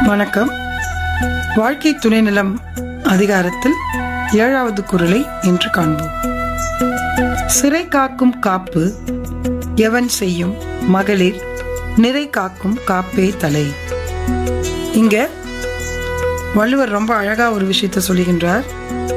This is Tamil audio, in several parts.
வணக்கம் வாழ்க்கை துணை நிலம் அதிகாரத்தில் ஏழாவது குரலை இன்று காண்போம் சிறை காக்கும் காப்பு எவன் செய்யும் மகளிர் நிறை காக்கும் காப்பே தலை இங்க வள்ளுவர் ரொம்ப அழகா ஒரு விஷயத்தை சொல்லுகின்றார்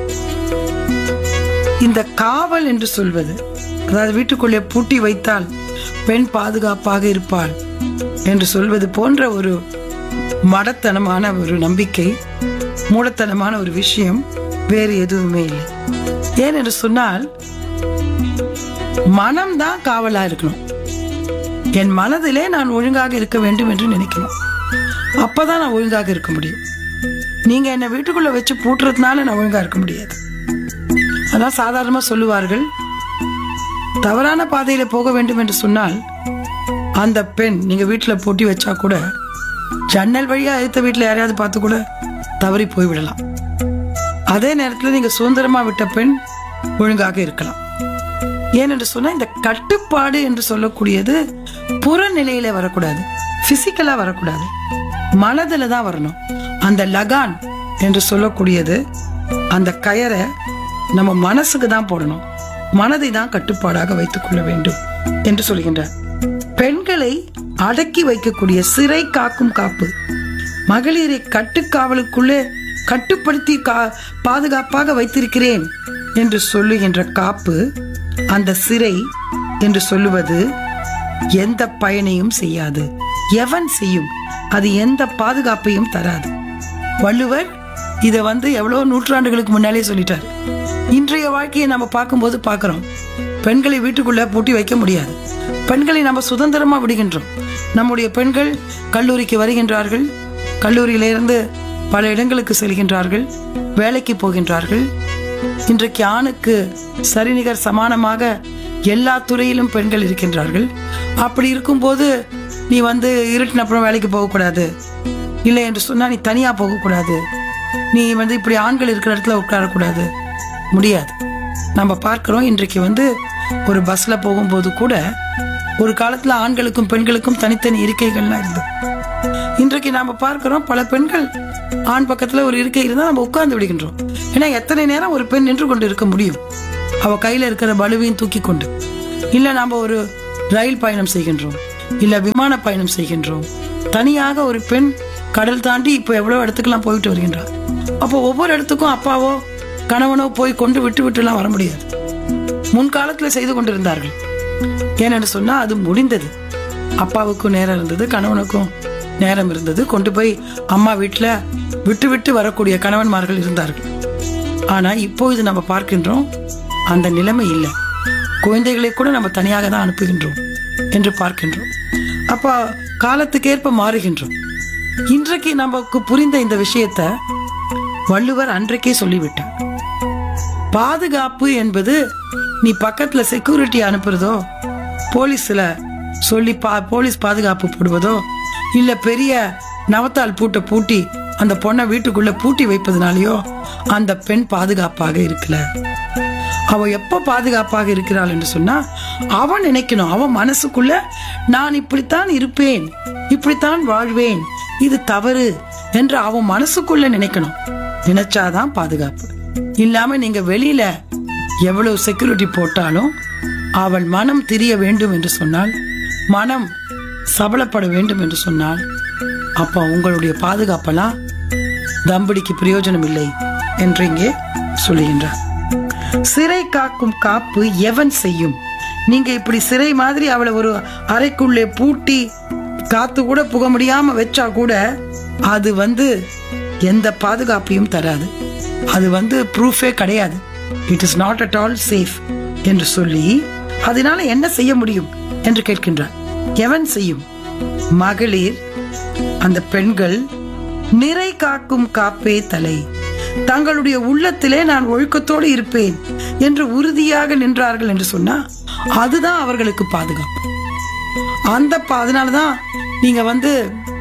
இந்த காவல் என்று சொல்வது அதாவது வீட்டுக்குள்ளே பூட்டி வைத்தால் பெண் பாதுகாப்பாக இருப்பாள் என்று சொல்வது போன்ற ஒரு மடத்தனமான ஒரு நம்பிக்கை மூடத்தனமான ஒரு விஷயம் வேறு எதுவுமே இல்லை ஏன் என்று சொன்னால் மனம்தான் காவலா இருக்கணும் என் மனதிலே நான் ஒழுங்காக இருக்க வேண்டும் என்று நினைக்கணும் அப்பதான் நான் ஒழுங்காக இருக்க முடியும் நீங்க என்னை வீட்டுக்குள்ள வச்சு பூட்டுறதுனால நான் ஒழுங்கா இருக்க முடியாது அதான் சாதாரணமா சொல்லுவார்கள் தவறான பாதையில போக வேண்டும் என்று சொன்னால் அந்த பெண் நீங்க வீட்டுல பூட்டி வச்சா கூட ஜன்னல் வழியா அடுத்த வீட்டுல யாரையாவது பார்த்து கூட தவறி போய்விடலாம் அதே நேரத்தில் நீங்க சுதந்திரமா விட்ட பெண் ஒழுங்காக இருக்கலாம் ஏனென்று சொன்னா இந்த கட்டுப்பாடு என்று சொல்லக்கூடியது புறநிலையில வரக்கூடாது பிசிக்கலா வரக்கூடாது மனதில் தான் வரணும் அந்த லகான் என்று சொல்லக்கூடியது அந்த கயரை நம்ம மனசுக்கு தான் போடணும் மனதை தான் கட்டுப்பாடாக வைத்துக் கொள்ள வேண்டும் என்று சொல்கின்றார் பெண்களை அடக்கி வைக்கக்கூடிய சிறை காக்கும் காப்பு மகளிரை கட்டுக்காவலுக்குள்ளே கட்டுப்படுத்தி கா- பாதுகாப்பாக வைத்திருக்கிறேன் என்று சொல்லுகின்ற காப்பு அந்த சிறை என்று சொல்லுவது எந்த பயனையும் செய்யாது எவன் செய்யும் அது எந்த பாதுகாப்பையும் தராது வள்ளுவர் இதை வந்து எவ்வளவு நூற்றாண்டுகளுக்கு முன்னாலே சொல்லிட்டார் இன்றைய வாழ்க்கையை நம்ம பார்க்கும்போது பார்க்கிறோம் பெண்களை வீட்டுக்குள்ள பூட்டி வைக்க முடியாது பெண்களை நம்ம சுதந்திரமா விடுகின்றோம் நம்முடைய பெண்கள் கல்லூரிக்கு வருகின்றார்கள் கல்லூரியிலிருந்து பல இடங்களுக்கு செல்கின்றார்கள் வேலைக்கு போகின்றார்கள் இன்றைக்கு ஆணுக்கு சரிநிகர் சமானமாக எல்லா துறையிலும் பெண்கள் இருக்கின்றார்கள் அப்படி இருக்கும்போது நீ வந்து இருட்டின அப்புறம் வேலைக்கு போகக்கூடாது இல்லை என்று சொன்னா நீ தனியா போகக்கூடாது நீ வந்து இப்படி ஆண்கள் இருக்கிற இடத்துல உட்காரக்கூடாது முடியாது நம்ம பார்க்கிறோம் இன்றைக்கு வந்து ஒரு பஸ்ல போகும்போது கூட ஒரு காலத்துல ஆண்களுக்கும் பெண்களுக்கும் தனித்தனி இருக்கைகள்லாம் இருந்தது இன்றைக்கு நாம பார்க்கிறோம் பல பெண்கள் ஆண் பக்கத்துல ஒரு இருக்கை இருந்தா நம்ம உட்கார்ந்து விடுகின்றோம் ஏன்னா எத்தனை நேரம் ஒரு பெண் நின்று கொண்டு இருக்க முடியும் அவ கையில இருக்கிற பலுவையும் தூக்கி கொண்டு இல்ல நாம ஒரு ரயில் பயணம் செய்கின்றோம் இல்ல விமான பயணம் செய்கின்றோம் தனியாக ஒரு பெண் கடல் தாண்டி இப்போ எவ்வளவு இடத்துக்கெல்லாம் போயிட்டு வருகின்றார் அப்போ ஒவ்வொரு இடத்துக்கும் அப்பாவோ கணவனோ போய் கொண்டு விட்டு விட்டுலாம் வர முடியாது முன்காலத்துல செய்து கொண்டிருந்தார்கள் ஏன்னு சொன்னா அது முடிந்தது அப்பாவுக்கும் நேரம் இருந்தது கணவனுக்கும் நேரம் இருந்தது கொண்டு போய் அம்மா வீட்டுல விட்டு விட்டு வரக்கூடிய கணவன்மார்கள் இருந்தார்கள் ஆனா இப்பொழுது நம்ம பார்க்கின்றோம் அந்த நிலைமை இல்லை குழந்தைகளை கூட நம்ம தனியாக தான் அனுப்புகின்றோம் என்று பார்க்கின்றோம் அப்ப காலத்துக்கேற்ப மாறுகின்றோம் இன்றைக்கு நமக்கு புரிந்த இந்த விஷயத்த வள்ளுவர் அன்றைக்கே சொல்லிவிட்டார் பாதுகாப்பு என்பது நீ பக்கத்துல செக்யூரிட்டி அனுப்புறதோ போலீஸ்ல சொல்லி பா போலீஸ் பாதுகாப்பு போடுவதோ இல்ல பெரிய நவத்தால் பூட்டை பூட்டி அந்த பொண்ணை வீட்டுக்குள்ள பூட்டி வைப்பதனாலயோ அந்த பெண் பாதுகாப்பாக இருக்கல அவ எப்ப பாதுகாப்பாக இருக்கிறாள் என்று சொன்னா அவன் நினைக்கணும் அவன் மனசுக்குள்ள நான் இப்படித்தான் இருப்பேன் இப்படித்தான் வாழ்வேன் இது தவறு என்று அவன் மனசுக்குள்ள நினைக்கணும் நினைச்சாதான் பாதுகாப்பு இல்லாம நீங்க வெளியில எவ்வளவு செக்யூரிட்டி போட்டாலும் அவள் மனம் திரிய வேண்டும் என்று சொன்னால் மனம் சபலப்பட வேண்டும் என்று சொன்னால் அப்ப உங்களுடைய பாதுகாப்பெல்லாம் தம்படிக்கு பிரயோஜனம் இல்லை என்று இங்கே சொல்லுகின்றார் சிறை காக்கும் காப்பு எவன் செய்யும் நீங்க இப்படி சிறை மாதிரி அவளை ஒரு அறைக்குள்ளே பூட்டி காத்து கூட புக முடியாம வச்சா கூட அது வந்து எந்த பாதுகாப்பையும் தராது அது வந்து ப்ரூஃபே கிடையாது it is not at all safe என்று சொல்லி அதனால என்ன செய்ய முடியும் என்று கேட்கின்றார் எவன் செய்யும் மகளிர் அந்த பெண்கள் நிறை காக்கும் காப்பே தலை தங்களுடைய உள்ளத்திலே நான் ஒழுக்கத்தோடு இருப்பேன் என்று உறுதியாக நின்றார்கள் என்று சொன்னா அதுதான் அவர்களுக்கு பாதுகாப்பு அந்த பா- அதனாலதான் நீங்க வந்து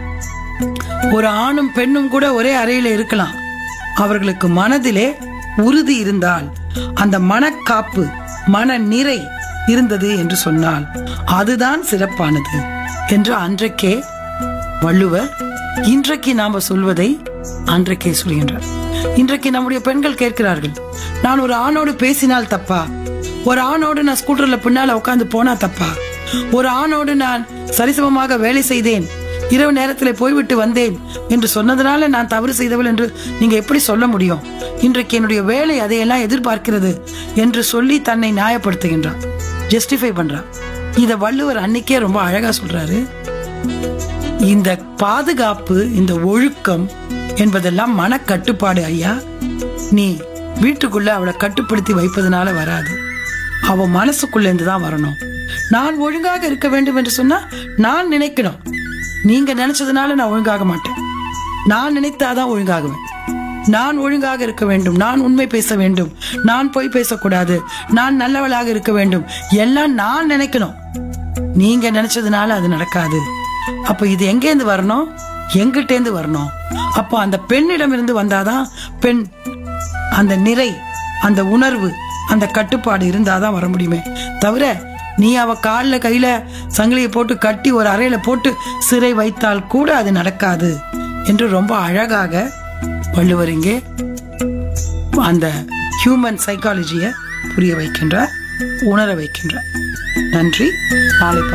ஒரு ஆணும் பெண்ணும் கூட ஒரே அறையில இருக்கலாம் அவர்களுக்கு மனதிலே உறுதி இருந்தால் அந்த மனக்காப்பு மன நிறை இருந்தது என்று சொன்னால் அதுதான் சிறப்பானது என்று அன்றைக்கே வள்ளுவர் இன்றைக்கு நாம சொல்வதை அன்றைக்கே சொல்கின்றார் இன்றைக்கு நம்முடைய பெண்கள் கேட்கிறார்கள் நான் ஒரு ஆணோடு பேசினால் தப்பா ஒரு ஆணோடு நான் ஸ்கூட்டர்ல பின்னால உட்கார்ந்து போனா தப்பா ஒரு ஆணோடு நான் சரிசமமாக வேலை செய்தேன் இரவு நேரத்தில் போய்விட்டு வந்தேன் என்று சொன்னதுனால நான் தவறு செய்தவள் என்று நீங்க எப்படி சொல்ல முடியும் இன்றைக்கு என்னுடைய வேலை அதையெல்லாம் எதிர்பார்க்கிறது என்று சொல்லி தன்னை நியாயப்படுத்துகின்றான் ஜஸ்டிஃபை பண்றான் இத வள்ளுவர் அன்னைக்கே ரொம்ப அழகா சொல்றாரு இந்த பாதுகாப்பு இந்த ஒழுக்கம் என்பதெல்லாம் மனக்கட்டுப்பாடு ஐயா நீ வீட்டுக்குள்ள அவளை கட்டுப்படுத்தி வைப்பதனால வராது அவ மனசுக்குள்ள இருந்து தான் வரணும் நான் ஒழுங்காக இருக்க வேண்டும் என்று சொன்னா நான் நினைக்கணும் நீங்க நினைச்சதுனால நான் ஒழுங்காக மாட்டேன் நான் நினைத்தாதான் ஒழுங்காகுவேன் நான் ஒழுங்காக இருக்க வேண்டும் நான் உண்மை பேச வேண்டும் நான் பொய் பேசக்கூடாது நான் நல்லவளாக இருக்க வேண்டும் எல்லாம் நான் நினைக்கணும் நீங்க நினைச்சதுனால அது நடக்காது அப்ப இது எங்கேருந்து வரணும் எங்கிட்டேந்து வரணும் அப்போ அந்த பெண்ணிடம் இருந்து வந்தாதான் பெண் அந்த நிறை அந்த உணர்வு அந்த கட்டுப்பாடு இருந்தாதான் வர முடியுமே தவிர நீ அவ காலில் கையில சங்கிலியை போட்டு கட்டி ஒரு அறையில போட்டு சிறை வைத்தால் கூட அது நடக்காது என்று ரொம்ப அழகாக வள்ளுவர் இங்கே அந்த ஹியூமன் சைக்காலஜியை புரிய வைக்கின்றார் உணர வைக்கின்றார் நன்றி நாளை பார்ப்போம்.